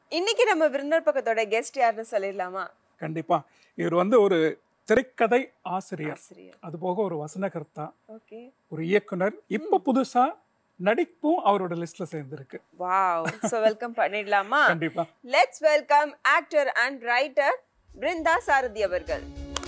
இன்னைக்கு நம்ம விருந்தர் பக்கத்தோட கெஸ்ட் யாருன்னு சொல்லிடலாமா கண்டிப்பா இவர் வந்து ஒரு திரைக்கதை ஆசிரியர் ஆசிரியர் அது போக ஒரு வசனகர்த்தா ஓகே ஒரு இயக்குனர் இப்போ புதுசா நடிப்பும் அவரோட லிஸ்ட்ல சேர்ந்திருக்கு வாவ் சோ வெல்கம் பண்ணிடலாமா கண்டிப்பா let's welcome actor and writer Brinda Sarathi அவர்கள்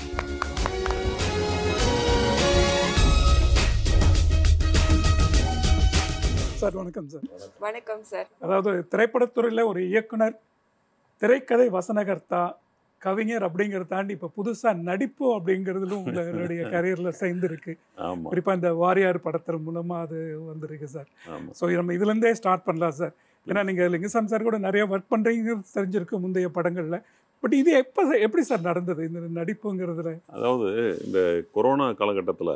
சார் வணக்கம் சார் வணக்கம் சார் அதாவது திரைப்படத்துறையில ஒரு இயக்குனர் திரைக்கதை வசனகர்த்தா கவிஞர் அப்படிங்கறத தாண்டி இப்போ புதுசா நடிப்பு அப்படிங்கிறதுலும் உங்களுடைய கரியர்ல சேர்ந்துருக்கு ஆமா குறிப்பா இந்த வாரியார் படத்தின் மூலமா அது வந்திருக்கு சார் ஆமா ஸோ நம்ம இதுலேருந்தே ஸ்டார்ட் பண்ணலாம் சார் ஏன்னா நீங்கள் லிங்கசாமி சார் கூட நிறைய ஒர்க் பண்ணுறீங்க தெரிஞ்சிருக்கு முந்தைய படங்களில் பட் இது எப்போ எப்படி சார் நடந்தது இந்த நடிப்புங்கிறதுல அதாவது இந்த கொரோனா காலகட்டத்தில்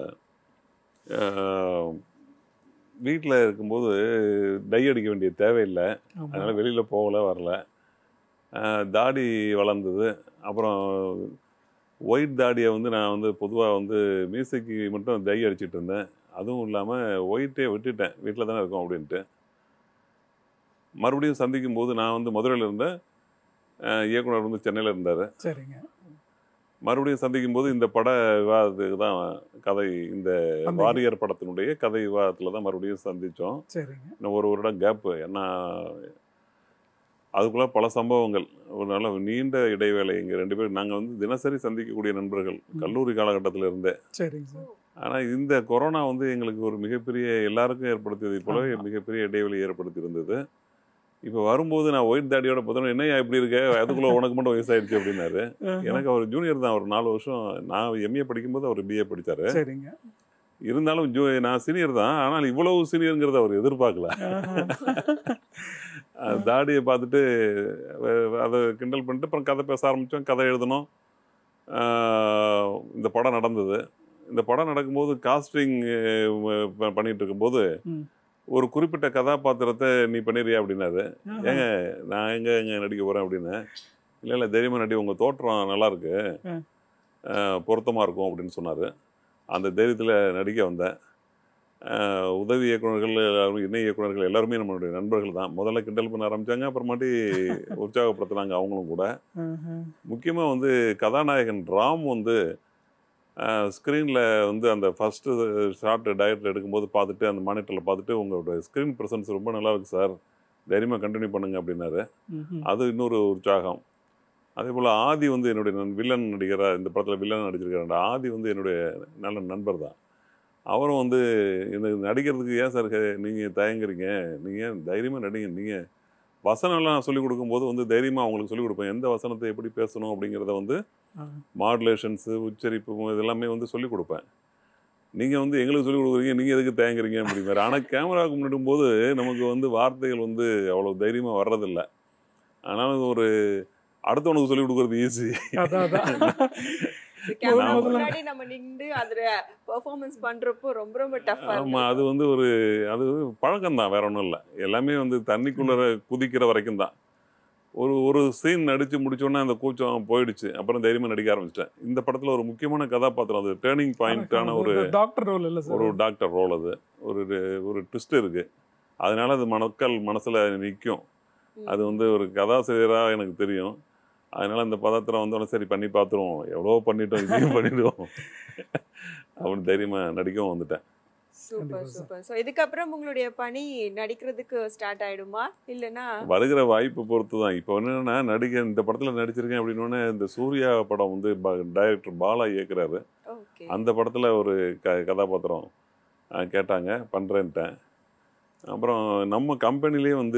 வீட்டில் இருக்கும்போது டை அடிக்க வேண்டிய தேவையில்லை ஆமா. அதனால் வெளியில் போகல வரல அஹ், தாடி வளர்ந்தது அப்புறம் ஒயிட் தாடியை வந்து நான் வந்து பொதுவாக வந்து மியூசிக்கு மட்டும் டை அடிச்சிட்டு இருந்தேன் அதுவும் இல்லாமல் ஒயிட்டே விட்டுட்டேன் வீட்டில் தானே இருக்கோம் அப்படின்ட்டு மறுபடியும் சந்திக்கும் போது நான் வந்து மதுரையில் இருந்தேன் அஹ், இயக்குனர் வந்து சென்னையில் இருந்தார் சரிங்க மறுபடியும் சந்திக்கும் போது இந்த பட விவாதத்துக்கு தான் கதை இந்த அந்த- வாரியர் படத்தினுடைய கதை விவாதத்தில் தான் மறுபடியும் சந்தித்தோம் சரிங்க இன்னும் ஒரு வருடம் கேப்பு என்ன அதுக்குள்ள பல சம்பவங்கள் ஒரு நல்ல நீண்ட இடைவேளை எங்கள் ரெண்டு பேரும் நாங்கள் வந்து தினசரி சந்திக்கக்கூடிய நண்பர்கள் கல்லூரி காலகட்டத்தில் இருந்தே சரிங்க சார் ஆனால் இந்த கொரோனா வந்து எங்களுக்கு ஒரு மிகப்பெரிய எல்லாருக்கும் ஏற்படுத்தியதை போலவே ஆமா. மிகப்பெரிய இடைவெளி ஏற்படுத்தி இருந்தது இப்போ வரும்போது நான் ஒயிட் தாடியோட பார்த்தோன்னா என்னையா இப்படி இருக்க அதுக்குள்ள உனக்கு மட்டும் வயசாயிடுச்சு அப்படின்னாரு எனக்கு அவர் ஜூனியர் தான் ஒரு நாலு வருஷம் நான் எம்ஏ படிக்கும்போது அவர் பிஏ படித்தார் சரிங்க இருந்தாலும் ஜூ நான் சீனியர் தான் ஆனால் இவ்வளவு சீனியருங்கிறத அவர் எதிர்பார்க்கல அது தாடியை பார்த்துட்டு அஹ், அதை கிண்டல் பண்ணிட்டு அப்புறம் கதை பேச ஆரம்பித்தோம் கதை எழுதணும் ஆஹ், இந்த படம் நடந்தது இந்த படம் நடக்கும்போது காஸ்டிங் பண்ணிட்டு இருக்கும்போது ம். ஒரு குறிப்பிட்ட கதாபாத்திரத்தை நீ பண்ணிடுறியா அப்படின்னாரு ஏங்க நான் எங்க எங்க நடிக்க போறேன் அப்படின்னு இல்லை இல்லை தைரியமா நடி உங்க தோற்றம் நல்லா இருக்கு ம். அஹ், பொருத்தமா இருக்கும் அப்படின்னு சொன்னாரு அந்த தைரியத்தில் நடிக்க வந்தேன் அஹ், உதவி இயக்குனர்கள் எல்லாரும் இணை இயக்குனர்கள் எல்லாருமே நம்மளுடைய நண்பர்கள் தான் முதல்ல கிண்டல் பண்ண ஆரம்பிச்சாங்க அப்புறமாட்டி உற்சாகப்படுத்தினாங்க அவங்களும் கூட முக்கியமாக வந்து கதாநாயகன் ராம் வந்து ஸ்க்ரீனில் வந்து அந்த ஃபஸ்ட்டு ஷார்ட் டயட்டில் எடுக்கும்போது பார்த்துட்டு அந்த மானிட்டரில் பார்த்துட்டு உங்களோட ஸ்க்ரீன் ப்ரெசன்ஸ் ரொம்ப நல்லா இருக்கு சார் தைரியமாக கண்டினியூ பண்ணுங்க அப்படின்னாரு அது இன்னொரு உற்சாகம் அதே போல் ஆதி வந்து என்னுடைய நண் வில்லன் நடிகராக இந்த படத்தில் வில்லன் நடிச்சிருக்காரு ஆதி வந்து என்னுடைய நல்ல நண்பர் தான் அவரும் வந்து எனக்கு நடிக்கிறதுக்கு ஏன் சார் நீங்கள் தயங்குறீங்க நீங்கள் தைரியமாக நடிங்க நீங்கள் வசனம்லாம் சொல்லிக் கொடுக்கும்போது வந்து தைரியமாக அவங்களுக்கு சொல்லிக் கொடுப்பேன் எந்த வசனத்தை எப்படி பேசணும் அப்படிங்கிறத வந்து மாடுலேஷன்ஸு உச்சரிப்பு இதெல்லாமே வந்து சொல்லிக் கொடுப்பேன் நீங்கள் வந்து எங்களுக்கு சொல்லிக் கொடுக்குறீங்க நீங்கள் எதுக்கு தயங்குறீங்க அப்படிங்கிற ஆனால் கேமராவுக்கு முன்னிடும் போது நமக்கு வந்து வார்த்தைகள் வந்து அவ்வளோ தைரியமாக வர்றதில்ல ஆனால் ஒரு அடுத்தவனுக்கு சொல்லிக் கொடுக்குறது ஈஸி அதான் அதான் கேமரா முதல்ல- முன்னாடி நம்ம நின்று அதுல பெர்ஃபார்மன்ஸ் பண்றப்போ ரொம்ப ரொம்ப டஃபா ஆமாம் அது வந்து ஒரு அது பழக்கம் தான் வேற ஒன்றும் இல்லை எல்லாமே வந்து தண்ணிக்குள்ளே குதிக்கிற வரைக்கும் தான் ஒரு ஒரு சீன் நடித்து முடிச்சோன்னே அந்த கூச்சம் போயிடுச்சு அப்புறம் தைரியமாக நடிக்க ஆரம்பிச்சிட்டேன் இந்த படத்தில் ஒரு முக்கியமான கதாபாத்திரம் அது டேர்னிங் பாயிண்டான ஒரு டாக்டர் ரோல் இல்லை ஒரு சார் டாக்டர் ரோல் அது ஒரு ஒரு ட்விஸ்ட் இருக்கு அதனால அது மக்கள் மனசுல நிற்கும் அது வந்து ஒரு கதாசிரியராக எனக்கு தெரியும் அதனால அந்த பதத்திரம் வந்தோடனே சரி பண்ணி பார்த்துருவோம் எவ்வளோ பண்ணிட்டோம் இதையும் பண்ணிடுவோம் அப்படின்னு தைரியமா நடிக்கவும் வந்துட்டேன் சூப்பர் கண்டிப்பா sir. சூப்பர் சோ இதுக்கப்புறம் உங்களுடைய பணி நடிக்கிறதுக்கு ஸ்டார்ட் ஆயிடுமா இல்லனா வருகிற வாய்ப்பு பொறுத்து தான் இப்போ என்னன்னா நடிக்க இந்த படத்தில் நடிச்சிருக்கேன் அப்படின்னு இந்த சூர்யா படம் வந்து டைரக்டர் பாலா இயக்குறாரு ஓகே அந்த படத்தில் ஒரு க கதாபாத்திரம் அஹ், கேட்டாங்க பண்ணுறேன்ட்டேன் அப்புறம் நம்ம கம்பெனிலேயே வந்து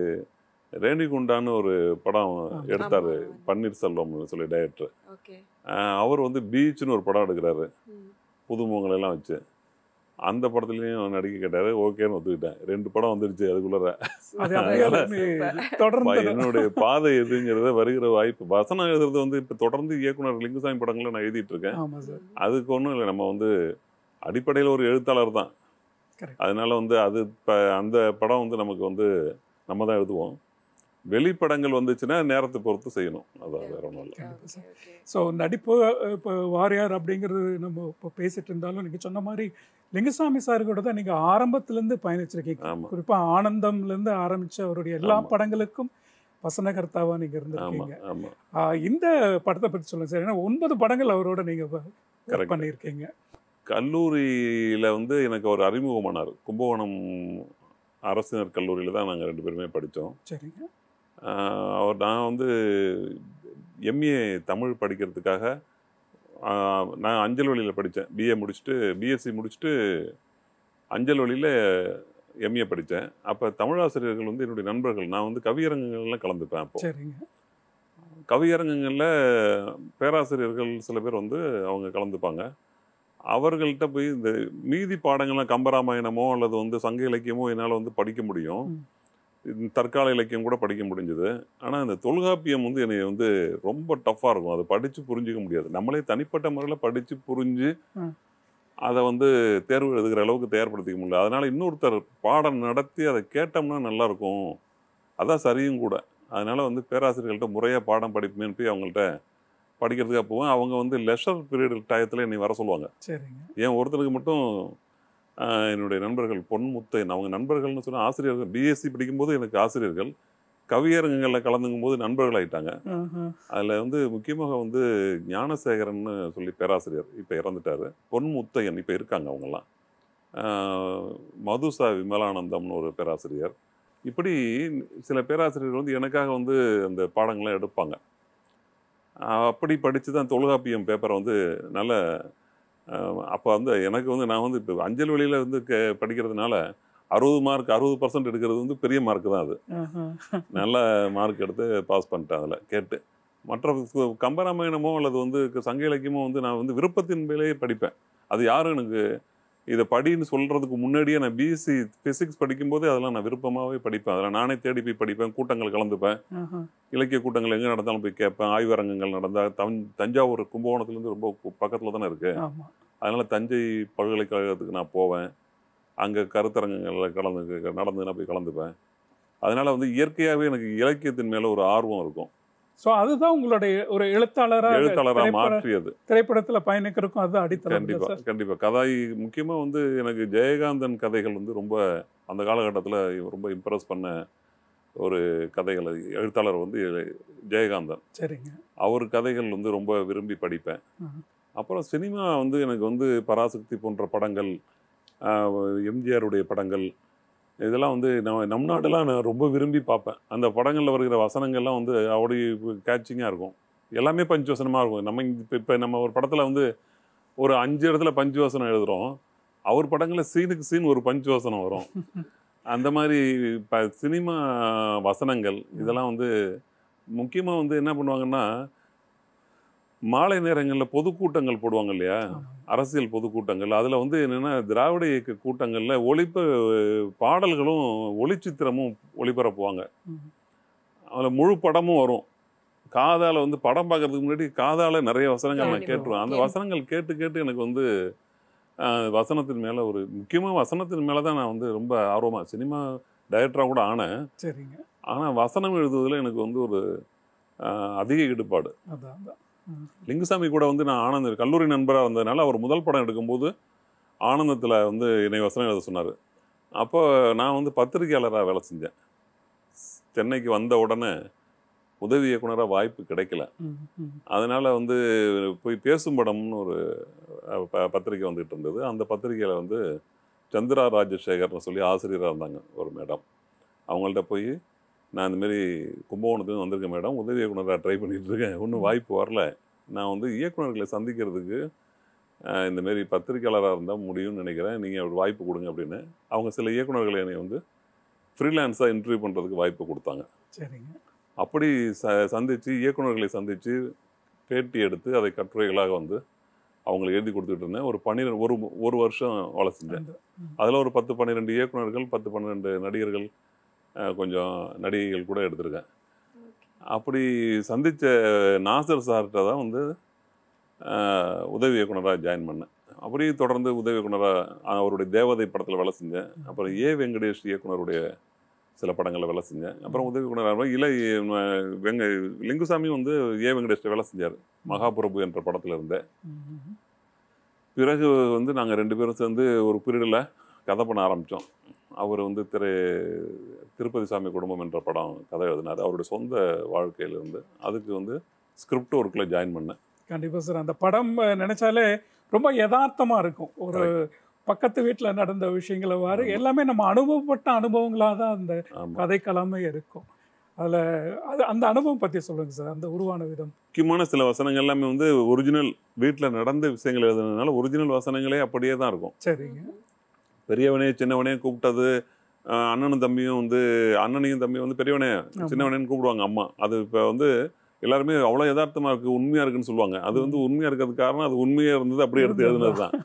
ரேணிகுண்டான்னு ஒரு படம் எடுத்தார் ஆமா. பன்னீர்செல்வம்னு சொல்லி டைரக்டர் ஓகே அவர் வந்து பீச்னு ஒரு படம் எடுக்கிறாரு புதுமுகங்கள் எல்லாம் வச்சு அந்த படத்துலையும் நடிக்க கேட்டார் ஓகேன்னு ஒத்துக்கிட்டேன் ரெண்டு படம் வந்துடுச்சு அதுக்குள்ளே அது அப்படியே தொடர்ந்து என்னுடைய பாதை எதுங்கிறத வருகிற வாய்ப்பு வசனம் எழுதுறது வந்து இப்போ தொடர்ந்து இயக்குனர் லிங்குசாமி படங்களை நான் எழுதிட்டு இருக்கேன் ஆமா சார் அதுக்கு ஒன்றும் இல்லை நம்ம வந்து அடிப்படையில் ஒரு எழுத்தாளர் தான் Correct. அதனால வந்து அது இப்போ அந்த படம் வந்து நமக்கு வந்து நம்ம தான் எழுதுவோம் வெளிப்படங்கள் வந்துச்சுன்னா நேரத்தை பொறுத்து செய்யணும் அதான் வேற ஒன்றும் இல்லை கண்டிப்பா சார். ஸோ நடிப்பு இப்போ வாரியார் அப்படிங்கிறது நம்ம இப்போ பேசிட்டு இருந்தாலும் நீங்கள் சொன்ன மாதிரி லிங்குசாமி சார் கூட தான் நீங்கள் ஆரம்பத்துலேருந்து பயணிச்சிருக்கீங்க ஆமா குறிப்பாக ஆனந்தம்லேருந்து ஆரம்பிச்ச அவருடைய எல்லா ஆமா. படங்களுக்கும் வசனகர்த்தாவா நீங்க ஆமா இருந்திருக்கீங்க ஆமா ஆ, இந்த படத்தை பத்தி சொல்லுங்க சார் ஏன்னா ஒன்பது படங்கள் அவரோட நீங்க work Correct. பண்ணியிருக்கீங்க கல்லூரியில வந்து எனக்கு ஒரு அறிமுகமானார் கும்பகோணம் அரசினர் கல்லூரியில தான் நாங்கள் ரெண்டு பேருமே படித்தோம் சரிங்க அவர் நான் வந்து எம்ஏ தமிழ் படிக்கிறதுக்காக ஆஹ், நான் அஞ்சல் வழியில் படித்தேன் பிஏ முடிச்சுட்டு பிஎஸ்சி முடிச்சுட்டு அஞ்சல் வழியில் எம்ஏ படித்தேன் அப்போ தமிழாசிரியர்கள் வந்து என்னுடைய நண்பர்கள் நான் வந்து கவியரங்கங்கள்லாம் கலந்துப்பேன் அப்போ சரிங்க கவியரங்கங்களில் பேராசிரியர்கள் சில பேர் வந்து அவங்க கலந்துப்பாங்க அவர்கள்ட்ட போய் இந்த மீதி பாடங்கள்லாம் கம்பராமாயணமோ அல்லது வந்து சங்க இலக்கியமோ என்னால் வந்து படிக்க முடியும் ம். இந்த தற்கால இலக்கியம் கூட படிக்க முடிஞ்சது ஆனால் இந்த தொல்காப்பியம் வந்து என்னை வந்து ரொம்ப டஃப்பாக இருக்கும் அதை படித்து புரிஞ்சிக்க முடியாது நம்மளே தனிப்பட்ட முறையில் படித்து புரிஞ்சு ம். அதை வந்து தேர்வு எழுதுகிற அளவுக்கு தயார்படுத்திக்க முடியல அதனால இன்னொருத்தர் பாடம் நடத்தி அதை கேட்டோம்னா நல்லா இருக்கும் அதான் சரியும் கூட அதனால வந்து பேராசிரியர்கள்ட்ட முறையாக பாடம் படிப்புமேன்னு போய் அவங்கள்ட்ட படிக்கிறதுக்காக போவேன் அவங்க வந்து லெஷர் பீரியட் டயத்தில் என்னை வர சொல்லுவாங்க சரிங்க ஏன் ஒருத்தருக்கு மட்டும் ஆஹ், என்னுடைய நண்பர்கள் பொன்முத்தையன் அவங்க நண்பர்கள்னு சொன்னால் ஆசிரியர்கள் பிஎஸ்சி படிக்கும்போது எனக்கு ஆசிரியர்கள் கவியரங்கங்களில் கலந்துக்கும் போது நண்பர்கள் ஆயிட்டாங்க ஆஹா. அதில் வந்து முக்கியமாக வந்து ஞானசேகரன்னு சொல்லி பேராசிரியர் இப்போ இறந்துட்டாரு பொன்முத்தையன் இப்போ இருக்காங்க அவங்கெல்லாம் ஆஹ், மதுசா விமலானந்தம்னு ஒரு பேராசிரியர் இப்படி சில பேராசிரியர்கள் வந்து எனக்காக வந்து அந்த பாடங்களை எடுப்பாங்க ஆஹ், அப்படி படித்து தான் தொல்காப்பியம் பேப்பரை வந்து நல்ல அப்போ வந்து எனக்கு வந்து நான் வந்து இப்போ அஞ்சல் வழியில் வந்து கே படிக்கிறதுனால அறுபது மார்க் அறுபது பர்சன்ட் எடுக்கிறது வந்து பெரிய மார்க் தான் அது ஆஹா. நல்ல மார்க் எடுத்து பாஸ் பண்ணிட்டேன் அதில் கேட்டு மற்ற கு- கம்பராமாயணமோ அல்லது வந்து கு- சங்க இலக்கியமோ வந்து நான் வந்து விருப்பத்தின் மேலேயே படிப்பேன் அது யாரும் எனக்கு இதை படின்னு சொல்கிறதுக்கு முன்னாடியே நான் பிஎஸ்சி ஃபிசிக்ஸ் படிக்கும்போதே அதெல்லாம் நான் விருப்பமாகவே படிப்பேன் அதில் நானே தேடி போய் படிப்பேன் கூட்டங்கள் கலந்துப்பேன் ஆஹா. இலக்கிய கூட்டங்கள் எங்கே நடந்தாலும் போய் கேட்பேன் ஆய்வரங்கங்கள் நடந்தால் தஞ் தஞ்சாவூர் கும்பகோணத்துலேருந்து ரொம்ப பக்கத்தில் தானே இருக்குது ஆமா அதனால் தஞ்சை பல்கலைக்கழகத்துக்கு நான் போவேன் அங்கே கருத்தரங்கங்களில் கலந்து நடந்து நான் போய் கலந்துப்பேன் அதனால் வந்து இயற்கையாகவே எனக்கு இலக்கியத்தின் மேலே ஒரு ஆர்வம் இருக்கும் சோ அதுதான் உங்களுடைய ஒரு எழுத்தாளரா எழுத்தாளராக திரைப்பட- மாற்றியது திரைப்படத்துல பயணிக்கிறதுக்கும் அதுதான் அடித்தளம் கண்டிப்பாக சார் கண்டிப்பாக கதை முக்கியமாக வந்து எனக்கு ஜெயகாந்தன் கதைகள் வந்து ரொம்ப அந்த காலகட்டத்தில் ரொம்ப இம்ப்ரெஸ் பண்ண ஒரு கதைகள் எழுத்தாளர் வந்து ஜெயகாந்தன் சரிங்க அவர் கதைகள் வந்து ரொம்ப விரும்பி படிப்பேன் ம். அப்புறம் சினிமா வந்து எனக்கு வந்து பராசக்தி போன்ற படங்கள் ஆஹ், எம்ஜிஆருடைய படங்கள் இதெல்லாம் வந்து நம்ம நம் நாடெல்லாம் நான் ரொம்ப விரும்பி பார்ப்பேன் அந்த படங்களில் வருகிற வசனங்கள்லாம் வந்து அப்படி கேட்சிங்காக இருக்கும் எல்லாமே பஞ்சவசனமாக இருக்கும் நம்ம இப்போ இப்போ நம்ம ஒரு படத்தில் வந்து ஒரு அஞ்சு இடத்துல பஞ்சவசனம் எழுதுகிறோம் அவர் படங்களில் சீனுக்கு சீன் ஒரு பஞ்சவசனம் வரும் அந்த மாதிரி இப்போ சினிமா வசனங்கள் இதெல்லாம் வந்து முக்கியமாக வந்து என்ன பண்ணுவாங்கன்னா மாலை நேரங்களில் பொதுக்கூட்டங்கள் போடுவாங்க இல்லையா ஆமாங்க. அரசியல் பொதுக்கூட்டங்கள் அதில் வந்து என்னென்னா திராவிட இயக்க கூட்டங்களில் ஒளிப்ப பாடல்களும் ஒளிச்சித்திரமும் ஒளிபரப்புவாங்க ம். அதில் முழு படமும் வரும் காதால வந்து படம் பார்க்கறதுக்கு முன்னாடி காதால நிறைய வசனங்கள் நான் கண்டிப்பா. கேட்டுருவேன் அந்த கேட்டு. வசனங்கள் கேட்டு கேட்டு எனக்கு வந்து ஆஹ், வசனத்தின் மேலே ஒரு முக்கியமாக வசனத்தின் மேலே தான் நான் வந்து ரொம்ப ஆர்வமாக சினிமா டைரக்டராக கூட ஆனேன் சரிங்க ஆனால் வசனம் எழுதுவதில் எனக்கு வந்து ஒரு ஆஹ், அதிக ஈடுபாடு அதான் அதான் ம். லிங்குசாமி கூட வந்து நான் ஆனந்த் கல்லூரி நண்பராக இருந்ததுனால அவர் முதல் படம் எடுக்கும்போது ஆனந்தத்தில் வந்து என்னை வசனம் எழுத சொன்னார் அப்போ நான் வந்து பத்திரிகையாளராக வேலை செஞ்சேன் சென்னைக்கு வந்த உடனே உதவி இயக்குனராக வாய்ப்பு கிடைக்கல ம், ம். அதனால் வந்து போய் பேசும் படம்னு ஒரு அஹ், ப- பத்திரிக்கை வந்துட்டு இருந்தது அந்த பத்திரிக்கையில் வந்து சந்திரா ராஜசேகர்னு சொல்லி ஆசிரியராக இருந்தாங்க ஒரு மேடம் அவங்கள்ட்ட போய் நான் இந்தமாரி கும்பகோணத்துலேருந்து வந்திருக்கேன் மேடம் உதவி இயக்குனராக ட்ரை பண்ணிட்டு இருக்கேன் ஒன்றும் வாய்ப்பு வரல நான் வந்து இயக்குனர்களை சந்திக்கிறதுக்கு அஹ், இந்தமாரி பத்திரிக்கையாளராக இருந்தால் முடியும்னு நினைக்கிறேன் நீங்கள் ஒரு வாய்ப்பு கொடுங்க அப்படின்னு அவங்க சில இயக்குனர்களை என்னை வந்து ஃப்ரீலான்ஸாக இன்டர்வியூ பண்ணுறதுக்கு வாய்ப்பு கொடுத்தாங்க சரிங்க அப்படி ச சந்தித்து இயக்குனர்களை சந்தித்து பேட்டி எடுத்து அதை கட்டுரைகளாக வந்து அவங்களுக்கு எழுதி கொடுத்துட்டு இருந்தேன் ஒரு பன்னிரெண்டு ஒரு ஒரு வருஷம் வேலை செஞ்சேன் அந்த ம். அதில் ஒரு பத்து பன்னிரெண்டு இயக்குனர்கள் பத்து பன்னிரெண்டு நடிகர்கள் அஹ், கொஞ்சம் நடிகைகள் கூட எடுத்திருக்கேன் அப்படி சந்தித்த நாசர் சார்கிட்ட தான் வந்து அஹ், உதவி இயக்குனராக ஜாயின் பண்ணேன் அப்படியே தொடர்ந்து உதவி இயக்குனராக அவருடைய தேவதை படத்தில் வேலை செஞ்சேன் அப்புறம் ஏ வெங்கடேஷ் இயக்குனருடைய சில படங்களில் வேலை செஞ்சேன் அப்புறம் உதவி இயக்குனராக இலை அஹ், வெங்க லிங்குசாமி வந்து ஏ வெங்கடேஷ் வேலை செஞ்சார் மகாபிரபு என்ற படத்தில் இருந்தேன் ம், ம். பிறகு வந்து நாங்கள் ரெண்டு பேரும் சேர்ந்து ஒரு பீரியடில் கதை பண்ண ஆரம்பித்தோம் அவர் வந்து திரு திருப்பதி சாமி குடும்பம் என்ற படம் கதை எழுதினார் அவருடைய சொந்த வாழ்க்கையிலிருந்து அதுக்கு வந்து ஸ்கிரிப்ட் ஒர்க்கில் ஜாயின் பண்ணேன் கண்டிப்பா சார் அந்த படம் அஹ், நினைச்சாலே ரொம்ப யதார்த்தமா இருக்கும் ஒரு பக்கத்து வீட்டில் நடந்த விஷயங்களை வாரு ஆமா. எல்லாமே நம்ம அனுபவப்பட்ட அனுபவங்களாக தான் அந்த ஆமாம் கதைக்களமே இருக்கும் அதுல அது அந்த அனுபவம் பத்தி சொல்லுங்க சார் அந்த உருவான விதம் முக்கியமான சில வசனங்கள் எல்லாமே வந்து ஒரிஜினல் வீட்டில் நடந்த விஷயங்கள் எழுதுனதுனால ஒரிஜினல் வசனங்களே அப்படியே தான் இருக்கும் சரிங்க பெரியவனே சின்னவனே கூப்பிட்டது ஆஹ் அண்ணனும் தம்பியும் வந்து அண்ணனையும் தம்பியும் வந்து பெரியவனே சின்னவனேன்னு கூப்பிடுவாங்க அம்மா அது இப்போ வந்து எல்லாருமே அவ்வளோ யதார்த்தமா இருக்கு உண்மையா இருக்குன்னு சொல்லுவாங்க அது வந்து உண்மையா இருக்கிறதுக்கு காரணம் அது உண்மையா இருந்தது அப்படியே எடுத்து எழுதுனது தான்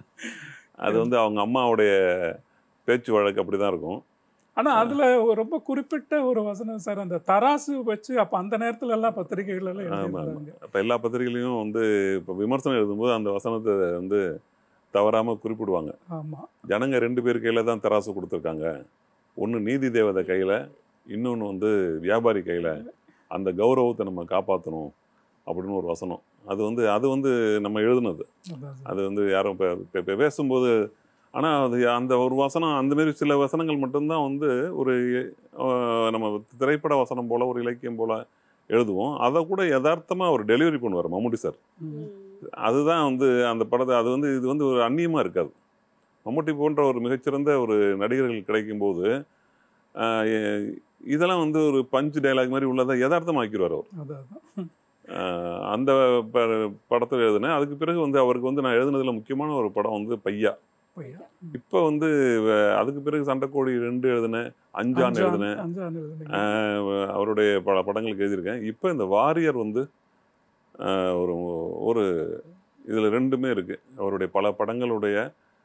அது வந்து அவங்க அம்மாவுடைய பேச்சு வழக்கு அப்படி தான் இருக்கும் ஆனா அதுல ஒரு ரொம்ப குறிப்பிட்ட ஒரு வசனம் சார் அந்த தராசு வச்சு அப்ப அந்த நேரத்துல எல்லாம் பத்திரிகைகள் எல்லாம் ஆமா, எழுதியிருந்தாங்க இப்போ எல்லா பத்திரிகையிலையும் வந்து இப்போ விமர்சனம் எழுதும்போது அந்த வசனத்தை வந்து தவறாம குறிப்பிடுவாங்க ஆமா ஜனங்க ரெண்டு பேர் கையில தான் தராசு கொடுத்துருக்காங்க ஒன்று நீதி தேவதை கையில இன்னொன்று வந்து வியாபாரி கையில அந்த கௌரவத்தை நம்ம காப்பாற்றணும் அப்படின்னு ஒரு வசனம் அது வந்து அது வந்து நம்ம எழுதுனது அதான் சார். அது வந்து யாரும் இப்போ இப்போ பேசும்போது ஆனால் அது அந்த ஒரு வசனம் அந்த மாதிரி சில வசனங்கள் மட்டும்தான் வந்து ஒரு அஹ், நம்ம திரைப்பட வசனம் போல ஒரு இலக்கியம் போல எழுதுவோம் அதை கூட யதார்த்தமா அவர் டெலிவரி பண்ணுவார் மம்முட்டி சார் ம். அதுதான் வந்து அந்த படத்தை அது வந்து இது வந்து ஒரு அந்நியமாக இருக்காது மம்முட்டி போன்ற ஒரு மிகச்சிறந்த ஒரு நடிகர்கள் கிடைக்கும்போது ஆஹ் எ- இதெல்லாம் வந்து ஒரு பஞ்ச் டைலாக் மாதிரி உள்ளதை யதார்த்தமாக்கிடுவார் அவர் அதான் அதான். ஆஹ் அந்த ப படத்தில் எழுதினேன் அதுக்கு பிறகு வந்து அவருக்கு வந்து நான் எழுதுனதுல முக்கியமான ஒரு படம் வந்து பையா பொய்யா. இப்போ வந்து வ- அதுக்கு பிறகு சண்டைக்கோழி ரெண்டு எழுதினேன் அஞ்சான் அஞ்சான் எழுதினேன் அஞ்சான் எழுதுனீங்க. ஆஹ் அவருடைய பல படங்களுக்கு எழுதியிருக்கேன் இப்போ இந்த வாரியர் வந்து ஆஹ் ஒரு ஒரு இதில் ரெண்டுமே இருக்குது அவருடைய பல படங்களுடைய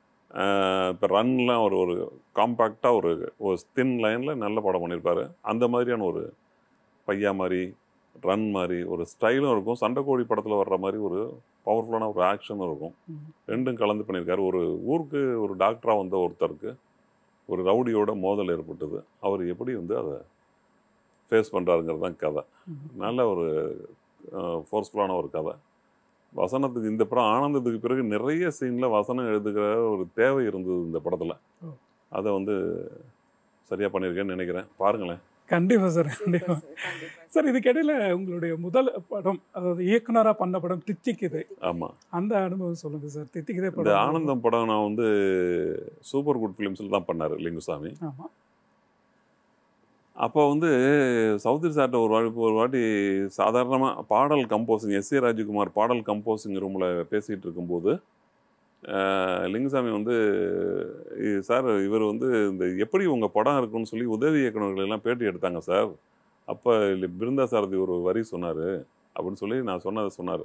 இப்போ ரன்லாம் ஒரு ஒரு காம்பேக்டாக ஒரு ஒரு தின் லைனில் நல்ல படம் பண்ணியிருப்பாரு அந்த மாதிரியான ஒரு பையா மாதிரி ரன் மாதிரி ஒரு ஸ்டைலும் இருக்கும் சண்டைக்கோழி படத்தில் வர்ற மாதிரி ஒரு பவர்ஃபுல்லான ஒரு ஆக்ஷனும் இருக்கும் ம். ரெண்டும் கலந்து பண்ணியிருக்காரு ஒரு ஊருக்கு ஒரு டாக்டராக வந்த ஒருத்தருக்கு ஒரு ரவுடியோட மோதல் ஏற்பட்டது அவர் எப்படி வந்து அதை ஃபேஸ் பண்ணுறாருங்கிறது தான் கதை ம். நல்ல ஒரு ஃபோர்ஸ்ஃபுல்லான ஒரு கதை வசனத்துக்கு இந்த படம் ஆனந்தத்துக்கு பிறகு நிறைய சீனில் வசனம் எழுதுகிற ஒரு தேவை இருந்தது இந்த படத்தில் ஓ. அதை வந்து சரியாக பண்ணியிருக்கேன்னு நினைக்கிறேன் பாருங்களேன் கண்டிப்பா சார் கண்டிப்பா கண்டிப்பா. சார் இதுக்கிடையில உங்களுடைய முதல் படம் அதாவது இயக்குனரா பண்ண படம் தித்திக்குது ஆமாம் அந்த அனுபவம் சொல்லுங்க சார் தித்திக்குதே இந்த படம் ஆனந்தம் படம் நான் வந்து சூப்பர் குட் ஃபிலிம்ஸில் தான் பண்ணார் லிங்குசாமி ஆமா அப்போ வந்து சௌத்ரி சார்ட்ட ஒரு வாட்டி ஒரு வாட்டி சாதாரணமாக பாடல் கம்போசிங் எஸ் ஏ ராஜகுமார் பாடல் கம்போசிங் ரூமில் பேசிகிட்டு இருக்கும்போது அஹ், லிங்குசாமி வந்து "இ- சார் இவர் வந்து இந்த எப்படி உங்கள் படம் இருக்குன்னு சொல்லி உதவி இயக்குநர்கள் எல்லாம் பேட்டி எடுத்தாங்க சார் அப்போ பிருந்தா சாரதி ஒரு வரி சொன்னார் அப்படின்னு சொல்லி நான் சொன்னதை சொன்னார்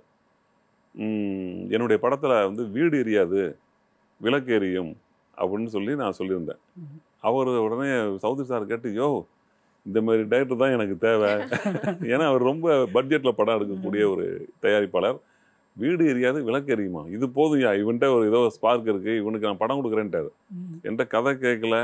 என்னுடைய படத்தில் வந்து வீடு எரியாது விளக்கு எரியும் அப்படின்னு சொல்லி நான் சொல்லியிருந்தேன் ம். அவர் உடனே சௌத்ரி சார் கேட்டு யோ இந்த மாதிரி டைரக்டர் தான் எனக்கு தேவை ஏன்னா அவர் ரொம்ப பட்ஜெட்டில் படம் எடுக்கக்கூடிய ஒரு தயாரிப்பாளர் வீடு எரியாது விளக்கு எரியுமா இது போதும்யா இவன்ட்ட ஒரு ஏதோ ஸ்பார்க் இருக்கு இவனுக்கு நான் படம் கொடுக்குறேன்ட்டாரு ம். என்கிட்ட கதை கேட்கல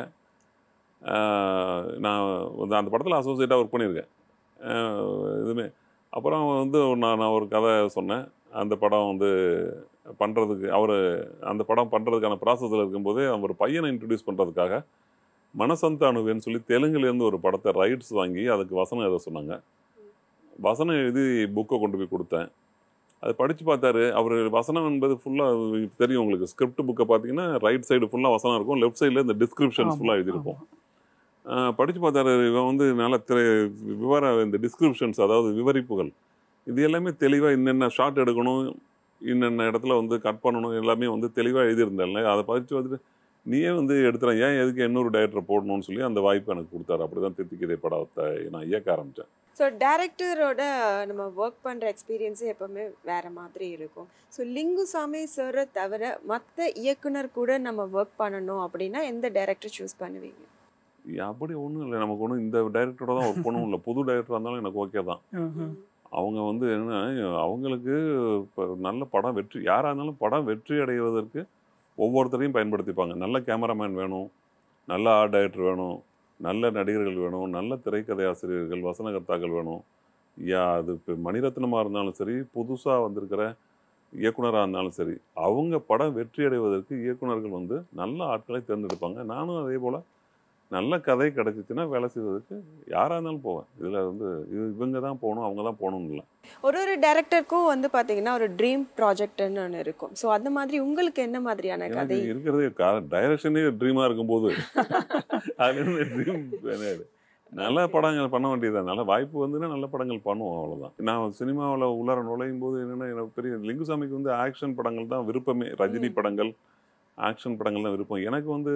ஆஹ் நான் வந்து அந்த படத்தில் அசோசியேட்டாக ஒர்க் பண்ணியிருக்கேன் ஆஹ் இதுவுமே அப்புறம் வந்து நான் நான் ஒரு கதை சொன்னேன் அந்த படம் வந்து பண்ணுறதுக்கு அவர் அந்த படம் பண்ணுறதுக்கான ப்ராசஸில் இருக்கும்போதே அவர் பையனை இன்ட்ரடியூஸ் பண்ணுறதுக்காக மனசந்தானுவேன்னு சொல்லி தெலுங்குலேருந்து ஒரு படத்தை ரைட்ஸ் வாங்கி அதுக்கு வசனம் எழுத சொன்னாங்க வசனம் எழுதி புக்கை கொண்டு போய் கொடுத்தேன் அது படித்து பார்த்தாரு அவர் வசனம் என்பது ஃபுல்லாக தெரியும் உங்களுக்கு ஸ்கிரிப்ட் புக்கை பார்த்தீங்கன்னா ரைட் சைடு ஃபுல்லாக வசனம் இருக்கும் லெஃப்ட் சைடில் இந்த டிஸ்கிரிப்ஷன்ஸ் ஆமா, ஃபுல்லாக எழுதியிருக்கும் ஆமா. படித்து பார்த்தாரு இவன் வந்து நல்ல திரை விவர இந்த டிஸ்கிரிப்ஷன்ஸ் அதாவது விவரிப்புகள் இது எல்லாமே தெளிவாக இன்னென்ன ஷாட் எடுக்கணும் இன்னென்ன இடத்துல வந்து கட் பண்ணணும் எல்லாமே வந்து தெளிவாக எழுதியிருந்தேன்ல அதை படித்து வந்துட்டு நீயே வந்து எடுத்துறேன் ஏன் எதுக்கு இன்னொரு டைரக்டர் போடணும்னு சொல்லி அந்த வாய்ப்பு எனக்கு கொடுத்தாரு அப்படி தான் தித்திக்கிதை படத்தை நான் இயக்க ஆரம்பித்தேன் ஸோ டேரக்டரோட நம்ம ஒர்க் பண்ணுற எக்ஸ்பீரியன்ஸு எப்போவுமே வேற மாதிரி இருக்கும் ஸோ லிங்குசாமி சாரை தவிர மற்ற இயக்குனர் கூட நம்ம ஒர்க் பண்ணணும் அப்படின்னா எந்த டேரக்டர் சூஸ் பண்ணுவீங்க அப்படி ஒன்றும் இல்லை நமக்கு ஒன்றும் இந்த டைரக்டரோட தான் ஒர்க் பண்ணவும் இல்லை புது டைரக்டராக இருந்தாலும் எனக்கு ஓகே தான் ஆஹா. அவங்க வந்து என்ன அவங்களுக்கு இப்போ நல்ல படம் வெற்றி யாராக இருந்தாலும் படம் வெற்றி அடைவதற்கு ஒவ்வொருத்தரையும் பயன்படுத்திப்பாங்க நல்ல கேமராமேன் வேணும் நல்ல ஆர்ட் டைரக்டர் வேணும் நல்ல நடிகர்கள் வேணும் நல்ல திரைக்கதை ஆசிரியர்கள் வசனகர்த்தாக்கள் வேணும் யா அது இப்போ மணிரத்னமாக இருந்தாலும் சரி புதுசாக வந்திருக்கிற இயக்குனராக இருந்தாலும் சரி அவங்க படம் வெற்றி அடைவதற்கு இயக்குனர்கள் வந்து நல்ல ஆட்களை தேர்ந்தெடுப்பாங்க நானும் அதே போல் நல்ல கதை கிடைச்சிச்சுன்னா வேலை செய்வதற்கு யாராக இருந்தாலும் போவேன் இதில் வந்து இது இவங்க தான் போகணும் அவங்க தான் போகணும்னு இல்லை ஒரு ஒரு டேரக்டருக்கும் வந்து பாத்தீங்கன்னா ஒரு ட்ரீம் ப்ராஜெக்ட்னு ஒன்று இருக்கும் ஸோ அந்த மாதிரி உங்களுக்கு என்ன மாதிரியான எனக்கு கதை இருக்கிறதே டைரக்ஷனே ட்ரீமாக இருக்கும்போது அதுலேருந்து ட்ரீம் நல்ல படங்கள் பண்ண வேண்டியதுதான் நல்ல வாய்ப்பு வந்துன்னா நல்ல படங்கள் பண்ணுவோம் அவ்வளோதான் நான் சினிமாவில் உள்ளார நுழையும் போது என்னென்னா எனக்கு பெரிய லிங்குசாமிக்கு வந்து ஆக்ஷன் படங்கள் தான் விருப்பமே ரஜினி ம். படங்கள் ஆக்ஷன் படங்கள் தான் விருப்பம் எனக்கு வந்து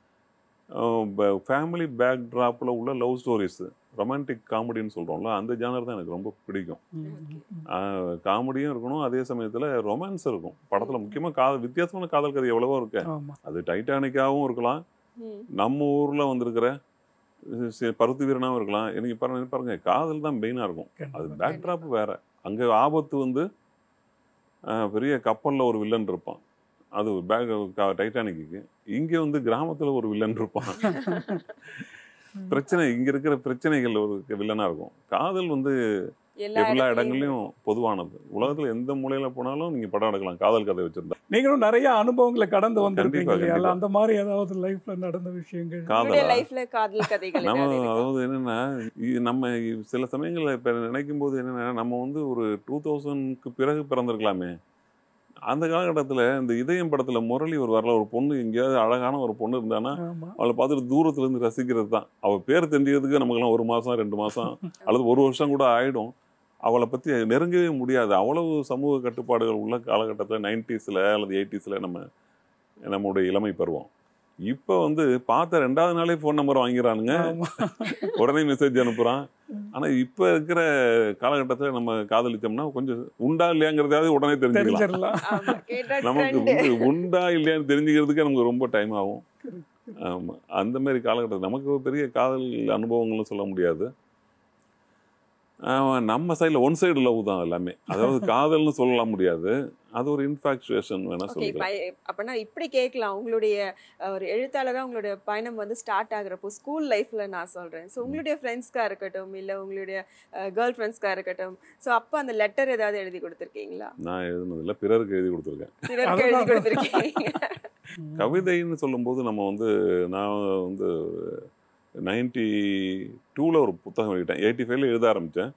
ஃபேமிலி பேக் ட்ராப்பில் உள்ள லவ் ஸ்டோரிஸ் ரொமான்டிக் காமெடின்னு சொல்கிறோம்ல அந்த ஜானர் தான் எனக்கு ரொம்ப பிடிக்கும் காமெடியும் இருக்கணும் அதே சமயத்தில் ரொமான்ஸ் இருக்கும் படத்தில் முக்கியமாக காதல் வித்தியாசமான காதல் கதை எவ்வளவோ இருக்கு ஆமா அது டைட்டானிக்காகவும் இருக்கலாம் ம். நம்ம ஊரில் வந்திருக்கிற சி- பருத்தி வீரனாகவும் இருக்கலாம் எனக்கு பாருங்க பாருங்க காதல் தான் மெயினாக இருக்கும் அது கண்டிப்பா. பேக் ட்ராப் வேற அங்கே ஆபத்து வந்து அஹ், பெரிய கப்பலில் ஒரு வில்லன் இருப்பான் அது பேக் டைட்டானிக்கு இங்கே வந்து கிராமத்தில் ஒரு வில்லன் இருப்பான் பிரச்சனை இங்கே இருக்கிற பிரச்சனைகள் ஒரு வில்லனாக இருக்கும் காதல் வந்து எல்லா இடத்துலயும் இடங்கள்லையும் பொதுவானது உலகத்தில் எந்த மூலையில போனாலும் நீங்கள் படம் எடுக்கலாம் காதல் கதை வச்சிருந்தா நீங்களும் நிறைய அனுபவங்களை கடந்து வந்திருப்பீங்க கண்டிப்பா, இல்லையா கண்டிப்பா. அந்த மாதிரி ஏதாவது லைஃப்ல நடந்த விஷயங்கள் உங்களுடைய காதலா லைஃப்ல காதல் கதைகள் நம்ம ஏதாவது இருக்கா? அதாவது என்னன்னா இ- நம்ம இ- சில சமயங்களில் இப்போ நினைக்கும் போது என்னன்னா நம்ம வந்து ஒரு டூ தௌசண்ட்க்கு பிறகு பிறந்திருக்கலாமே அந்த காலகட்டத்தில் இந்த இதயம் படத்துல முரளி ஒரு வரல ஒரு பொண்ணு எங்கேயாவது அழகான ஒரு பொண்ணு இருந்தானா ஆமா அவளை பார்த்துட்டு தூரத்துல இருந்து ரசிக்கிறது தான் அவள் பேர் தெரிஞ்சதுக்கு நமக்கெல்லாம் ஒரு மாசம் ரெண்டு மாசம் அல்லது ஒரு வருஷம் கூட ஆயிடும் அவளை பத்தி நெருங்கவே முடியாது அவ்வளவு சமூக கட்டுப்பாடுகள் உள்ள காலகட்டத்தில் நைன்டிஸில் அல்லது எயிட்டிஸில் நம்ம நம்முடைய இளமை பருவம் இப்போ வந்து பார்த்த ரெண்டாவது நாளே ஃபோன் நம்பர் வாங்கிறானுங்க ஆமா உடனே மெசேஜ் அனுப்புறான் ஆனா இப்ப இருக்கிற காலகட்டத்துல நம்ம காதலிச்சோம்னா கொஞ்சம் உண்டா இல்லையாங்கிறதாவது உடனே தெரிஞ்சுக்கலாம் தெரிஞ்சிடலாம் ஆமா, கேட்டா நமக்கு trend. உண்டு- உண்டா இல்லையான்னு தெரிஞ்சுக்கிறதுக்கு நமக்கு ரொம்ப டைம் ஆகும் ஆமா அந்த மாதிரி காலகட்டத்தில் நமக்கு ஒரு பெரிய காதல் அனுபவங்கள்னு சொல்ல முடியாது ஆமா, நம்ம சைடில் ஒன் சைடு லவ் தான் எல்லாமே அதாவது காதல்னு சொல்லலாம் முடியாது அது ஒரு இன்ஃபாக்சுவேஷன் வேணா ஓகே சொல்லிக்கலாம் அப்பனா இப்படி கேட்கலாம் உங்களுடைய அஹ், ஒரு எழுத்தாளரா உங்களுடைய பயணம் வந்து ஸ்டார்ட் ஆகுறப்போ ஸ்கூல் லைஃப்ல நான் சொல்றேன் ஸோ உங்களுடைய ஃப்ரெண்ட்ஸ்க்கா இருக்கட்டும் இல்ல உங்களுடைய கேர்ள் ஃப்ரெண்ட்ஸ்க்கா இருக்கட்டும் ஸோ அப்போ அந்த லெட்டர் ஏதாவது எழுதி கொடுத்துருக்கீங்களா நான் எழுதுனதில்ல பிறருக்கு எழுதி கொடுத்துருக்கேன் சிலருக்கு எழுதி அதுதான். கொடுத்துருக்கீங்க கவிதைன்னு சொல்லும்போது நம்ம வந்து நான் வந்து நைன்டி டூவில் ஒரு புத்தகம் வெளியிட்டேன் எயிட்டி ஃபைவ்ல எழுத ஆரம்பித்தேன்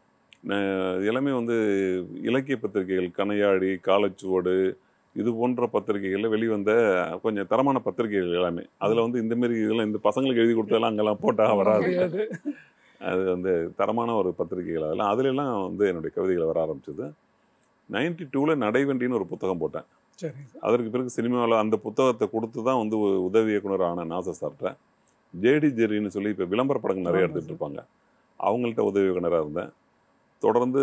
எல்லாமே வந்து இலக்கிய பத்திரிகைகள் கனையாடி காலச்சுவடு இது போன்ற பத்திரிகைகளில் வெளிவந்த கொஞ்சம் தரமான பத்திரிகைகள் எல்லாமே அதில் வந்து இந்த மாதிரி இதெல்லாம் இந்த பசங்களுக்கு எழுதி கொடுத்ததெல்லாம் அங்கெல்லாம் போட்டால் வராது முடியாது அது வந்து தரமான ஒரு பத்திரிகைகள் அதெல்லாம் அதுலெல்லாம் வந்து என்னுடைய கவிதைகள் வர ஆரம்பிச்சது நைன்டி டூவில் நடைவண்டின்னு ஒரு புத்தகம் போட்டேன் சரி அதற்கு பிறகு சினிமாவில் அந்த புத்தகத்தை கொடுத்து தான் வந்து ஒரு உதவி இயக்குனர் ஆன நாச சார்ட்ட ஜேடி ஜெரின்னு சொல்லி இப்போ விளம்பர படங்கள் நிறைய ஆமா எடுத்துட்டு சார். இருப்பாங்க அவங்கள்ட்ட உதவி இயக்குனராக இருந்தேன் தொடர்ந்து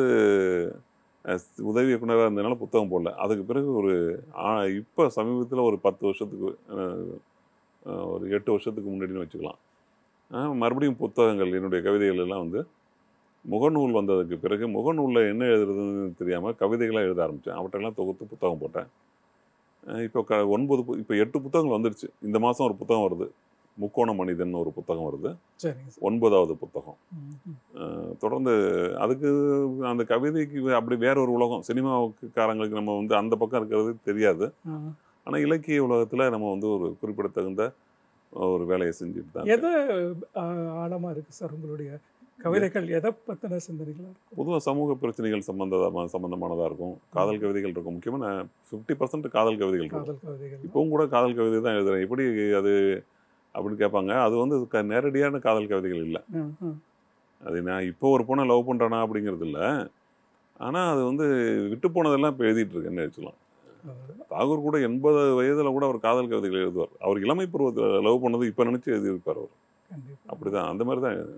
அஹ், உதவி இயக்குனராக இருந்ததுனால புத்தகம் போடல அதுக்கு பிறகு ஒரு இப்போ சமீபத்தில் ஒரு பத்து வருஷத்துக்கு அஹ், அஹ், ஒரு எட்டு வருஷத்துக்கு முன்னாடின்னு வச்சுக்கலாம் அஹ், மறுபடியும் புத்தகங்கள் என்னுடைய கவிதைகள் எல்லாம் வந்து முகநூல் வந்ததுக்கு பிறகு முகநூலில் என்ன எழுதுறதுன்னு தெரியாமல் கவிதைகளாக எழுத ஆரம்பித்தேன் அவற்றெல்லாம் தொகுத்து புத்தகம் போட்டேன் அஹ் இப்போ க ஒன்பது பு- இப்போ எட்டு புத்தகங்கள் வந்துருச்சு இந்த மாதம் ஒரு புத்தகம் வருது முக்கோண மனிதன் ஒரு புத்தகம் வருது சரிங்க சார் ஒன்பதாவது புத்தகம் ம், ம். அஹ் தொடர்ந்து அதுக்கு அந்த கவிதைக்கு அப்படி வேற ஒரு உலகம் சினிமாவுக்காரங்களுக்கு நம்ம வந்து அந்த பக்கம் இருக்கிறது தெரியாது ஆ. ஆனால் இலக்கிய உலகத்தில் நம்ம வந்து ஒரு குறிப்பிடத்தகுந்த ஒரு வேலையை செஞ்சுட்டு தான் எது ஆ, ஆழமா இருக்கு சார் உங்களுடைய கவிதைகள் எதை பத்தின சிந்தனைகளா இருக்கும் பொதுவாக சமூக பிரச்சனைகள் சம்பந்தமா சம்பந்தமானதாக இருக்கும் காதல் கவிதைகள் இருக்கும் முக்கியமாக நான் ஃபிஃப்டி பர்சன்ட் காதல் கவிதைகள் இருக்கும் காதல் கவிதைகள் இப்பவும் கூட காதல் கவிதை தான் எழுதுறேன் எப்படி அது அப்படின்னு கேட்பாங்க அது வந்து க- நேரடியான காதல் கவிதைகள் இல்லை ஆ, ஆ. அது நான் இப்போ ஒரு பொண்ணை லவ் பண்ணுறானா அப்படிங்கிறது இல்லை ஆனால் அது வந்து விட்டு போனதெல்லாம் இப்போ எழுதிட்டு இருக்கேன்னு வச்சுக்கலாம் தாகூர் கூட எண்பது வயதில் கூட அவர் காதல் கவிதைகள் எழுதுவார் அவர் இளமை பருவத்தில் லவ் பண்ணது இப்போ நினச்சி எழுதியிருப்பார் அவர் கண்டிப்பா அப்படிதான் அந்த மாதிரி தான்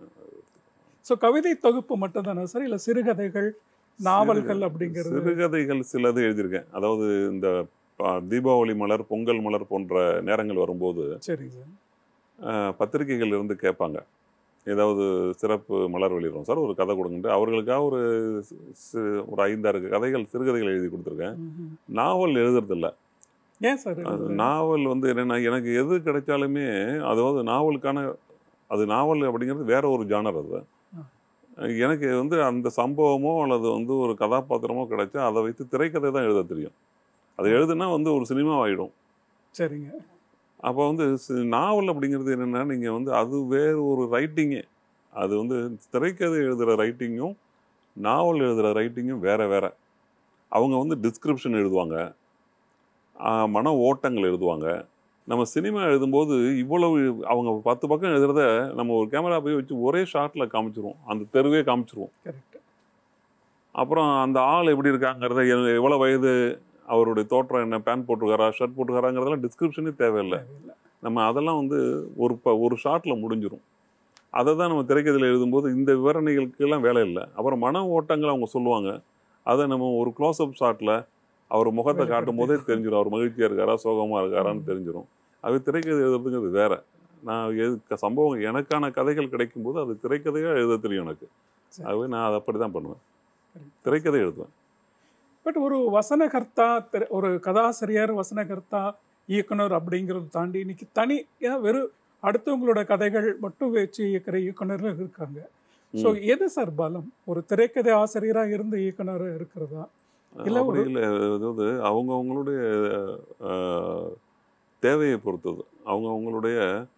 ஸோ கவிதை தொகுப்பு மட்டும் தானே சார் இல்ல சிறுகதைகள் நாவல்கள் அப்படிங்கிறது சிறுகதைகள் சிலது எழுதியிருக்கேன் அதாவது இந்த ப- தீபாவளி மலர் பொங்கல் மலர் போன்ற நேரங்கள் வரும்போது சரிங்க சார் அஹ், பத்திரிகைகள் இருந்து கேட்பாங்க ஏதாவது சிறப்பு மலர் வெளியிடுறோம் சார் ஒரு கதை கொடுங்கன்ட்டு அவர்களுக்காக ஒரு சி- சி- ஒரு ஐந்தாறு கதைகள் சிறுகதைகள் எழுதி கொடுத்துருக்கேன் ம், ம். நாவல் எழுதுறதில்ல ஏன் சார் அது நாவல் வந்து என்னன்னா எனக்கு எது கிடைச்சாலுமே அதாவது நாவலுக்கான அது நாவல் அப்படிங்கிறது வேற ஒரு ஜானர் அது ஆ. எனக்கு வந்து அந்த சம்பவமோ அல்லது வந்து ஒரு கதாபாத்திரமோ கிடைச்சா அதை வைத்து திரைக்கதை தான் எழுத தெரியும் அது எழுதுனா வந்து ஒரு சினிமா ஆயிடும் சரிங்க அப்போ வந்து சி- நாவல் அப்படிங்கிறது என்னென்னா நீங்கள் வந்து அது வேறு ஒரு ரைட்டிங்கே அது வந்து திரைக்கதை எழுதுகிற ரைட்டிங்கும் நாவல் எழுதுகிற ரைட்டிங்கும் வேற வேற அவங்க வந்து டிஸ்கிரிப்ஷன் எழுதுவாங்க ஆஹ் மன ஓட்டங்கள் எழுதுவாங்க நம்ம சினிமா எழுதும்போது இவ்வளவு அவங்க பத்து பக்கம் எழுதுறத நம்ம ஒரு கேமரா போய் வச்சு ஒரே ஷாட்டில் காமிச்சிருவோம் அந்த தெருவே காமிச்சிருவோம் கரெக்ட் அப்புறம் அந்த ஆள் எப்படி இருக்காங்கிறத எ- எவ்வளவு வயது அவருடைய தோற்றம் என்ன பேண்ட் போட்டிருக்காரா ஷர்ட் போட்டிருக்காராங்கிறதெல்லாம் டிஸ்கிரிப்ஷனே தேவையில்லை நம்ம அதெல்லாம் வந்து ஒரு ப ஒரு ஷாட்டில் முடிஞ்சிரும் அதை தான் நம்ம திரைக்கதையில் எழுதும்போது இந்த விவரணைகளுக்கெல்லாம் வேலை இல்லை அப்புறம் மன ஓட்டங்கள் அவங்க சொல்லுவாங்க அதை நம்ம ஒரு க்ளோஸ்அப் ஷாட்டில் அவர் முகத்தை காட்டும் போதே தெரிஞ்சிடும் அவர் மகிழ்ச்சியாக இருக்காரா சோகமாக இருக்காரான்னு தெரிஞ்சிடும் அது திரைக்கதை எழுதுறதுங்கிறது வேற நான் எது க- சம்பவம் எனக்கான கதைகள் கிடைக்கும்போது அது திரைக்கதையாக எழுத தெரியும் எனக்கு சரி. ஆகவே நான் அதை அப்படி தான் பண்ணுவேன் சரி. திரைக்கதை எழுதுவேன் பட் ஒரு வசனகர்த்தா திரை- ஒரு கதாசிரியர் வசனகர்த்தா இயக்குனர் அப்படிங்கிறத தாண்டி இன்னைக்கு தனி ஏன் வெறும் அடுத்தவங்களோட கதைகள் மட்டும் வச்சு இயக்குற இயக்குனர்கள் இருக்காங்க ஸோ எது சார் பலம் ஒரு திரைக்கதை ஆசிரியரா இருந்த இயக்குனர் இருக்கிறதா இல்ல அப்படி ஒரு- இல்லை அதாவது அவங்க அவங்களுடைய அஹ், தேவையை பொறுத்தது அவங்க அவங்களுடைய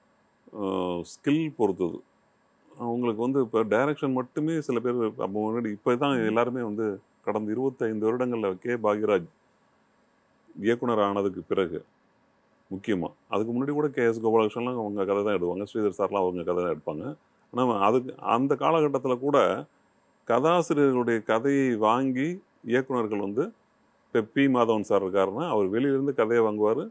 ஸ்கில் பொறுத்தது அவங்களுக்கு வந்து இப்போ டைரக்ஷன் மட்டுமே சில பேர் அப்போ முன்னாடி இப்போ தான் எல்லாருமே வந்து கடந்த இருபத்தைந்து வருடங்களில் கே பாக்யராஜ் இயக்குனர் ஆனதுக்கு பிறகு முக்கியமாக அதுக்கு முன்னாடி கூட கே எஸ் கோபாலகிருஷ்ணன்லாம் அவங்க கதை தான் எடுப்பாங்க ஸ்ரீதர் சார்லாம் அவங்க கதை தான் எடுப்பாங்க ஆனால் அதுக்கு அந்த காலகட்டத்தில் கூட கதாசிரியர்களுடைய கதையை வாங்கி இயக்குனர்கள் வந்து இப்போ பி மாதவன் சார் இருக்காருன்னா அவர் வெளியிலேருந்து கதையை வாங்குவார்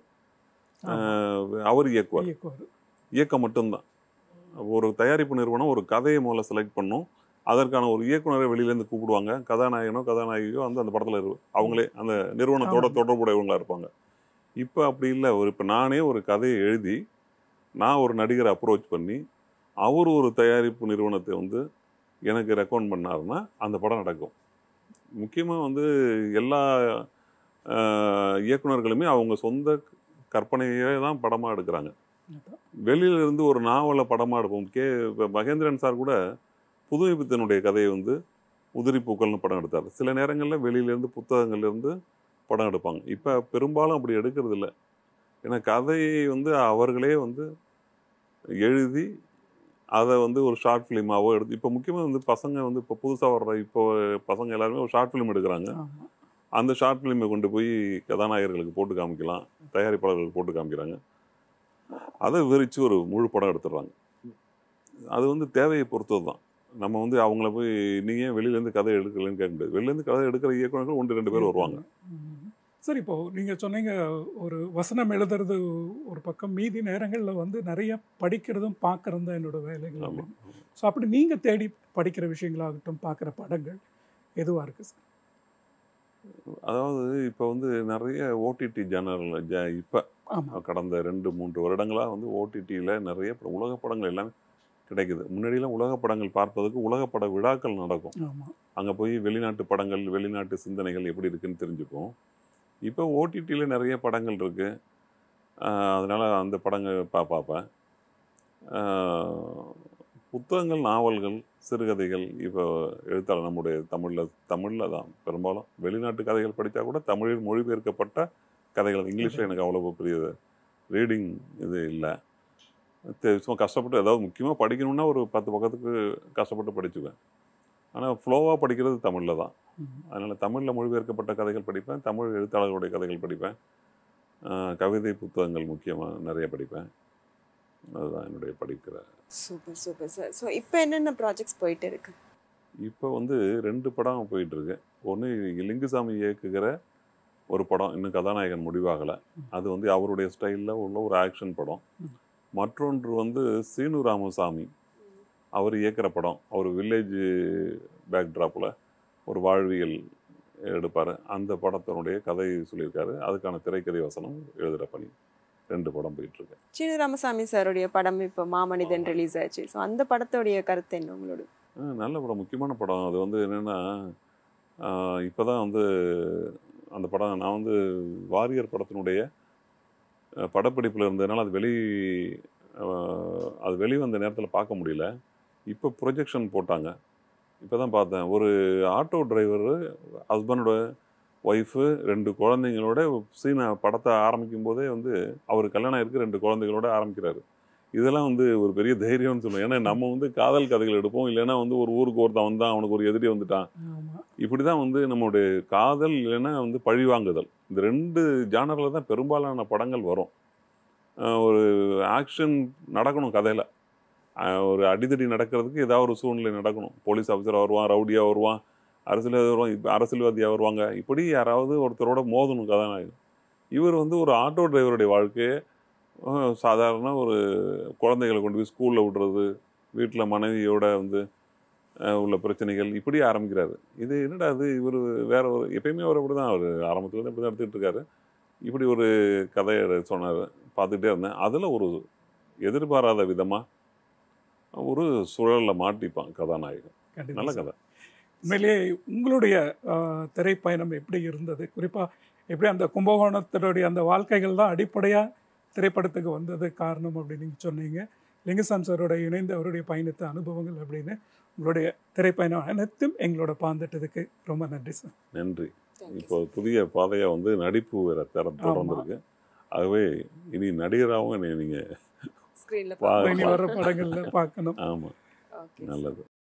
அவர் இயக்குவார் இயக்குவர் இயக்கம் மட்டும்தான் ஒரு தயாரிப்பு நிறுவனம் ஒரு கதையை முதல்ல செலக்ட் பண்ணும் அதற்கான ஒரு இயக்குனரை வெளியிலேருந்து கூப்பிடுவாங்க கதாநாயகனோ கதாநாயகியோ வந்து அந்த படத்தில் இரு அவங்களே அந்த நிறுவனத்தோட ஆமா. தொடர்புடையவங்களா இருப்பாங்க இப்போ அப்படி இல்லை ஒரு இப்போ நானே ஒரு கதையை எழுதி நான் ஒரு நடிகரை அப்ரோச் பண்ணி அவர் ஒரு தயாரிப்பு நிறுவனத்தை வந்து எனக்கு ரெக்கமெண்ட் பண்ணாருன்னா அந்த படம் நடக்கும் முக்கியமாக வந்து எல்லா அஹ், இயக்குனர்களுமே அவங்க சொந்த கற்பனையே தான் படமாக எடுக்கிறாங்க வெளியில இருந்து ஒரு நாவலை படமாக எடுப்போம் கே இப்போ மகேந்திரன் சார் கூட புதுமைப்பித்தனுடைய கதையை வந்து உதிரி பூக்கள்னு படம் எடுத்தார் சில நேரங்களில் வெளியிலேருந்து புத்தகங்கள்லேருந்து படம் எடுப்பாங்க இப்போ பெரும்பாலும் அப்படி எடுக்கிறது இல்லை ஏன்னா கதையை வந்து அவர்களே வந்து எழுதி அதை வந்து ஒரு ஷார்ட் ஃபிலிமாவோ எடுத்து இப்போ முக்கியமாக வந்து பசங்க வந்து இப்போ புதுசாக வர்ற இப்போ பசங்க எல்லாருமே ஒரு ஷார்ட் ஃபிலிம் எடுக்கிறாங்க ஆமா அந்த ஷார்ட் ஃபிலிமை கொண்டு போய் கதாநாயகர்களுக்கு போட்டு காமிக்கலாம் தயாரிப்பாளர்களுக்கு போட்டு காமிக்கிறாங்க அதை விவரித்து ஒரு முழு படம் எடுத்துடுறாங்க அது வந்து தேவையை பொறுத்தது தான் நம்ம வந்து அவங்கள போய் நீங்கள் ஏன் வெளியிலேருந்து கதை எடுக்கலன்னு கேட்க முடியாது வெளியிலேருந்து கதை எடுக்கிற இயக்குனர்கள் ஒன்று ரெண்டு பேர் வருவாங்க ம். சரி இப்போ நீங்க சொன்னீங்க ஒரு வசனம் எழுதுறது ஒரு பக்கம் மீதி நேரங்கள்ல வந்து நிறைய படிக்கிறதும் பார்க்கறதும் தான் என்னோட வேலைகள் ஆமாம் ஸோ அப்படி நீங்க தேடி படிக்கிற விஷயங்களாகட்டும் பார்க்குற படங்கள் எதுவா இருக்கு சார் அதாவது இப்போ வந்து நிறைய ஓடிடி சேனல் ஜ இப்போ ஆமா கடந்த ரெண்டு மூன்று வருடங்களாக வந்து ஓடிடியில் நிறைய படம் உலக படங்கள் எல்லாமே கிடைக்குது முன்னாடியெல்லாம் உலக படங்கள் பார்ப்பதற்கு உலக பட விழாக்கள் நடக்கும் ஆமா அங்கே போய் வெளிநாட்டு படங்கள் வெளிநாட்டு சிந்தனைகள் எப்படி இருக்குன்னு தெரிஞ்சுப்போம் இப்போ ஓடிடியில் நிறைய படங்கள் இருக்குது அதனால் அந்த படங்கள் பா பார்ப்பேன் ஆஹ் புத்தகங்கள் நாவல்கள் சிறுகதைகள் இப்போ எழுத்தாளர் நம்முடைய தமிழில் தமிழில் தான் பெரும்பாலும் வெளிநாட்டு கதைகள் படித்தா கூட தமிழில் மொழிபெயர்க்கப்பட்ட கதைகள் இங்கிலீஷில் எனக்கு அவ்வளோ பெரிய ரீடிங் இது இல்லை சும்மா கஷ்டப்பட்டு ஏதாவது முக்கியமாக படிக்கணும்னா ஒரு பத்து பக்கத்துக்கு கஷ்டப்பட்டு படிச்சுக்குவேன் ஆனால் ஃப்ளோவாக படிக்கிறது தமிழில் தான் ம். அதனால் தமிழில் மொழிபெயர்க்கப்பட்ட கதைகள் படிப்பேன் தமிழ் எழுத்தாளர்களுடைய கதைகள் படிப்பேன் ஆஹ் கவிதை புத்தகங்கள் முக்கியமாக நிறைய படிப்பேன் அதுதான் என்னுடைய படிக்கிற சூப்பர் சூப்பர் சார் ஸோ இப்போ என்னென்ன ப்ராஜெக்ட்ஸ் போயிட்டு இருக்கு இப்போ வந்து ரெண்டு படம் போயிட்டுருக்கு ஒன்று லிங்குசாமி இயக்குகிற ஒரு படம் இன்னும் கதாநாயகன் முடிவாகலை அது வந்து அவருடைய ஸ்டைலில் உள்ள ஒரு ஆக்ஷன் படம் ம். மற்றொன்று வந்து சீனு ராமசாமி அவர் இயக்குற படம் அவர் வில்லேஜ் பேக்ட்ராப்பில் ஒரு வாழ்வியல் எடுப்பார் அந்த படத்தினுடைய கதை சொல்லியிருக்காரு அதுக்கான திரைக்கதை வசனம் எழுதுகிற பணி ரெண்டு படம் போயிட்டுருக்கு சீனு ராமசாமி சாருடைய படம் இப்போ மாமனிதன் ரிலீஸ் ஆச்சு ஸோ அந்த படத்தோடைய கருத்து என்ன உங்களோட ஆ, நல்ல படம் முக்கியமான படம் அது வந்து என்னென்னா இப்போ தான் வந்து அந்த படம் நான் வந்து வாரியர் படத்தினுடைய அஹ், படப்பிடிப்பில் இருந்ததுனால அது வெளி அஹ், அது வெளிவந்த நேரத்தில் பார்க்க முடியல இப்போ ப்ரொஜெக்ஷன் போட்டாங்க இப்போ தான் பார்த்தேன் ஒரு ஆட்டோ டிரைவர் ஹஸ்பண்டோட ஒய்ஃபு ரெண்டு குழந்தைங்களோட சீனை படத்தை ஆரம்பிக்கும் போதே வந்து அவர் கல்யாணம் ஆயிருக்கு ரெண்டு குழந்தைகளோட ஆரம்பிக்கிறாரு இதெல்லாம் வந்து ஒரு பெரிய தைரியம்னு சொல்லுவேன் ஏன்னா நம்ம வந்து காதல் கதைகள் எடுப்போம் இல்லைன்னா வந்து ஒரு ஊருக்கு ஒருத்தன் வந்தான் அவனுக்கு ஒரு எதிரி வந்துட்டான் ஆமா இப்படி தான் வந்து நம்மளுடைய காதல் இல்லைன்னா வந்து பழிவாங்குதல் இந்த ரெண்டு ஜானரில் தான் பெரும்பாலான படங்கள் வரும் அஹ் ஒரு ஆக்ஷன் நடக்கணும் கதையில் ஒரு அடிதடி நடக்கிறதுக்கு ஏதாவது ஒரு சூழ்நிலை நடக்கணும் போலீஸ் ஆஃபீஸராக வருவான் ரவுடியாக வருவான் அரசியல்வாதி வருவான் இப்போ அரசியல்வாதியாக வருவாங்க இப்படி யாராவது ஒருத்தரோட மோதணும் கதாநாயகன் இவர் வந்து ஒரு ஆட்டோ டிரைவருடைய வாழ்க்கையை அஹ் சாதாரண ஒரு குழந்தைகளை கொண்டு போய் ஸ்கூலில் விடுறது வீட்டில் மனைவியோட வந்து அஹ் உள்ள பிரச்சனைகள் இப்படி ஆரம்பிக்கிறாரு இது என்னடா அது இவர் வேற ஒரு எப்பயுமே அவர் அப்படி தான் அவர் ஆரம்பத்துல இருந்து இப்படி தான் எடுத்துக்கிட்டு இருக்காரு இப்படி ஒரு கதையை சொன்னார் பார்த்துக்கிட்டே இருந்தேன் அதில் ஒரு எதிர்பாராத விதமாக ஒரு சுழலில் மாட்டிப்பான் கதாநாயகன் கண்டிப்பா நல்ல சார். கதை உண்மையிலேயே உங்களுடைய ஆஹ், திரைப்பயணம் எப்படி இருந்தது குறிப்பா எப்படி அந்த கும்பகோணத்தினுடைய அந்த வாழ்க்கைகள் தான் அடிப்படையா திரைப்படத்துக்கு வந்தது காரணம் அப்படின்னு நீங்க சொன்னீங்க லிங்குசாமி சாரோட இணைந்து அவருடைய பயணித்த அனுபவங்கள் அப்படின்னு உங்களுடைய திரைப்பயணம் அனைத்தும் எங்களோட பாந்துட்டதுக்கு ரொம்ப நன்றி சார் நன்றி Thank you, இப்போ புதிய பாதையை வந்து நடிப்பு வேற தர தொடர்ந்துருக்கு ஆகவே இனி நடிகராகவும் என்னை நீங்கள் ஸ்க்ரீனில் பா- இனி வர படங்கள்ல பார்க்கணும் ஆமாம் ஓகே நல்லது